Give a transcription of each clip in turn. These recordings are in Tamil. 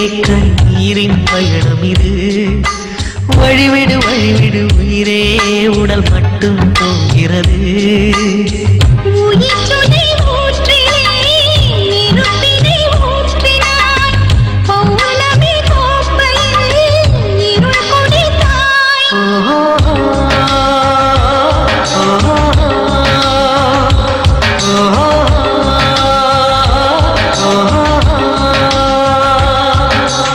கண்ணீரின் பயணம் இது வழிவிடு வழிவிடு உயிரே உடல் மட்டும் போகிறது உயிர்ச்சுனை ஊற்றிலே நெருப்பினை ஊற்றினாய். பௌர்ணமி கோப்பையில் இருள் குடித்தாய். ஓஹோ, ஓஹோ, ஓஹோ.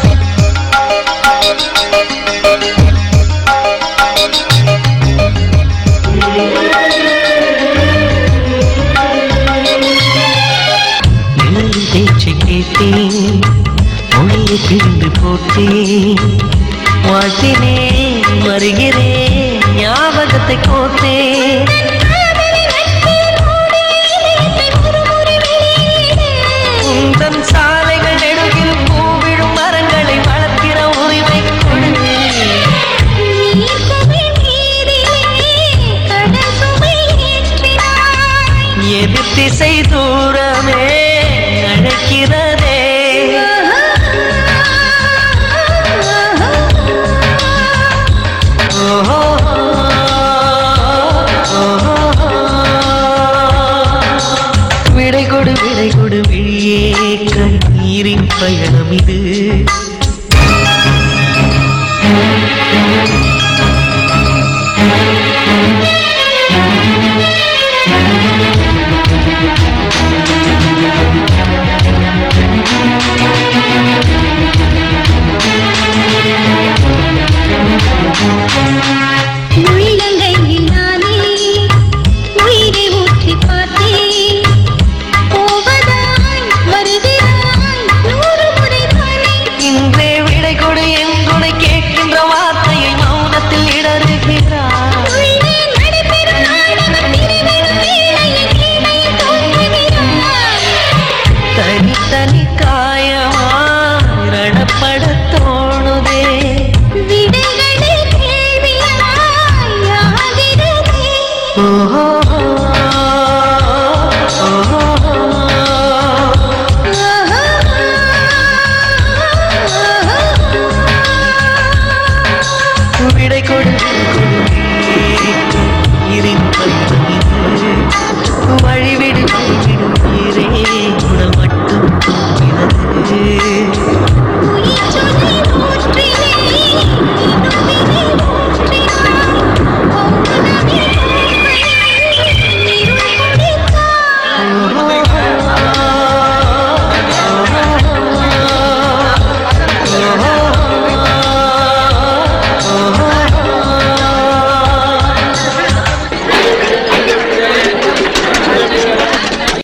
நிழலில் பேச்சு கேட்டேன் மொழியை பிரிந்து போட்டேன் வாழ்த்தினேன் வருகிறேன் ஞாபகத்தை கோத்தேன் காதலி நட்பில் மூடி இதயத்தை முறுமுறு வெளியிடு. உந்தன் சாலைகள் நெடுகில் பூவிழும் மரங்களை வளர்க்கிற உரிமை கொடு நீர்க்குமிழ் நீரிலே கடல் சுவை ஏற்றினாய். எதிர் திசை தூரமே அழைக்கிறதே ஓஹோ, ஓஹோ. விடை கொடு விடை கொடு விழியே கண்ணீரின் பயணம் இது